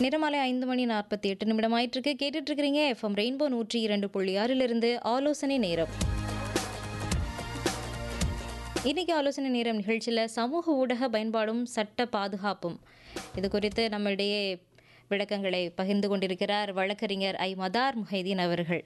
நிறமாலை ஐந்து மணி நாற்பத்தி எட்டு நிமிடம் ஆயிட்டிருக்கு கேட்டுட்டு இருக்கிறீங்க எஃப்எம் ரெயின்போ நூற்றி இரண்டு புள்ளி ஆறிலிருந்து ஆலோசனை நேரம் இன்னைக்கு ஆலோசனை நேரம் நிகழ்ச்சியில் சமூக ஊடக பயன்பாடும் சட்ட பாதுகாப்பும் இது குறித்து நம்மிடையே விளக்கங்களை பகிர்ந்து கொண்டிருக்கிறார் வழக்கறிஞர் ஐ மதார் முஹைதீன் அவர்கள்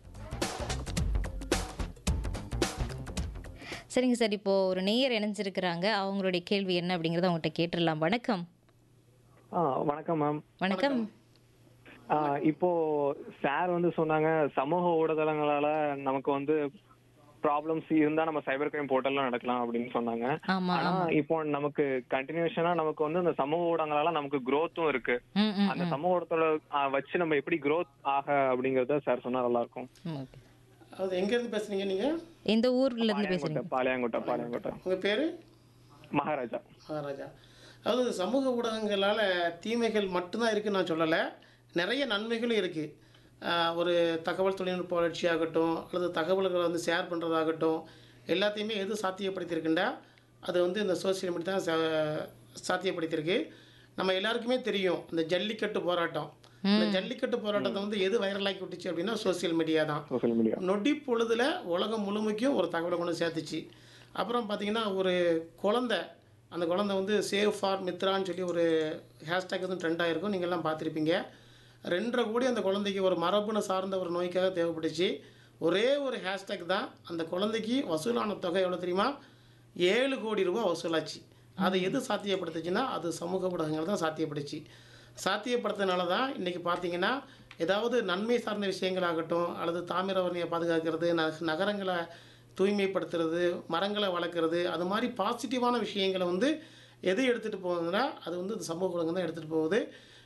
சரிங்க சார் இப்போ ஒரு நேயர் இணைஞ்சிருக்கிறாங்க அவங்களுடைய கேள்வி என்ன அப்படிங்கிறத அவங்ககிட்ட கேட்டுடலாம் வணக்கம் ஆ வணக்கம் மேம் வணக்கம் ஆ, இப்போ சார் வந்து சொன்னாங்க சமூக ஊடகங்களால நமக்கு வந்து ப்ராப்ளம்ஸ் இருந்தா நம்ம சைபர் கிரைம் போர்ட்டல்ல நடக்கலாம் அப்படின்னு சொன்னாங்க ஆமா ஆனா ஆமா இப்போ நமக்கு கண்டினியூஷனா நமக்கு வந்து இந்த சமூக ஊடகங்களால நமக்கு growth-உம் இருக்கு ம் ம் அந்த சமூக ஊடகத்தோட ஆ, வச்சு நம்ம எப்படி growth ஆக அப்படிங்கறத சார் சொன்னா நல்லா இருக்கும் ம், okay. அது எங்கேருந்து பேசுறீங்க நீங்கள் எந்த ஊர்ல இருந்து பேசுறீங்க பாளையங்கோட்டை பாளையங்கோட்டை உங்கள் பேர் மகாராஜா மகாராஜா அதாவது சமூக ஊடகங்களால் தீமைகள் மட்டும்தான் இருக்குன்னு நான் சொல்லலை நிறைய நன்மைகளும் இருக்குது ஒரு தகவல் தொழில்நுட்ப வளர்ச்சியாகட்டும் அல்லது தகவல்களை வந்து ஷேர் பண்ணுறதாகட்டும் எல்லாத்தையுமே எது சாத்தியப்படுத்தியிருக்குண்டா அது வந்து இந்த சோசியல் மீடியா தான் சா- சாத்தியப்படுத்தியிருக்கு நம்ம எல்லாருக்குமே தெரியும் இந்த ஜல்லிக்கட்டு போராட்டம் இந்த ஜல்லிக்கட்டு போராட்டத்தை வந்து எது வைரலாக்கி விட்டுச்சு அப்படின்னா சோசியல் மீடியா தான் சோசியல் மீடியா நொடி பொழுதுல உலகம் முழுமைக்கும் ஒரு தகவலை கொண்டு சேர்த்துச்சு அப்புறம் பார்த்தீங்கன்னா ஒரு குழந்தை அந்த குழந்தை வந்து சேவ் ஃபார் மித்ரான்னு சொல்லி ஒரு ஹேஷ்டேக் வந்து ட்ரெண்ட் ஆகிருக்கும் நீங்கள்லாம் பார்த்துருப்பீங்க ரெண்டரை கோடி அந்த குழந்தைக்கு ஒரு மரபணு சார்ந்த ஒரு நோய்க்காக தேவைப்பட்டுச்சு ஒரே ஒரு ஹேஷ்டேக் தான் அந்த குழந்தைக்கு வசூலான தொகை எவ்வளோ தெரியுமா ஏழு கோடி ரூபாய் வசூலாச்சு அதை எது சாத்தியப்படுத்துச்சுன்னா அது சமூக ஊடகங்கள் தான் சாத்தியப்படுச்சு சாத்தியப்படுத்தினால தான் இன்றைக்கி பார்த்தீங்கன்னா ஏதாவது நன்மை சார்ந்த விஷயங்களாகட்டும் அல்லது தாமிரவர்ணியை பாதுகாக்கிறது ந நகரங்களை தூய்மைப்படுத்துறது மரங்களை வளர்க்குறது அது மாதிரி பாசிட்டிவான விஷயங்களை வந்து எது எடுத்துகிட்டு போகுதுன்னா அது வந்து இந்த சமூக ஊடகம் தான் எடுத்துகிட்டு போகுது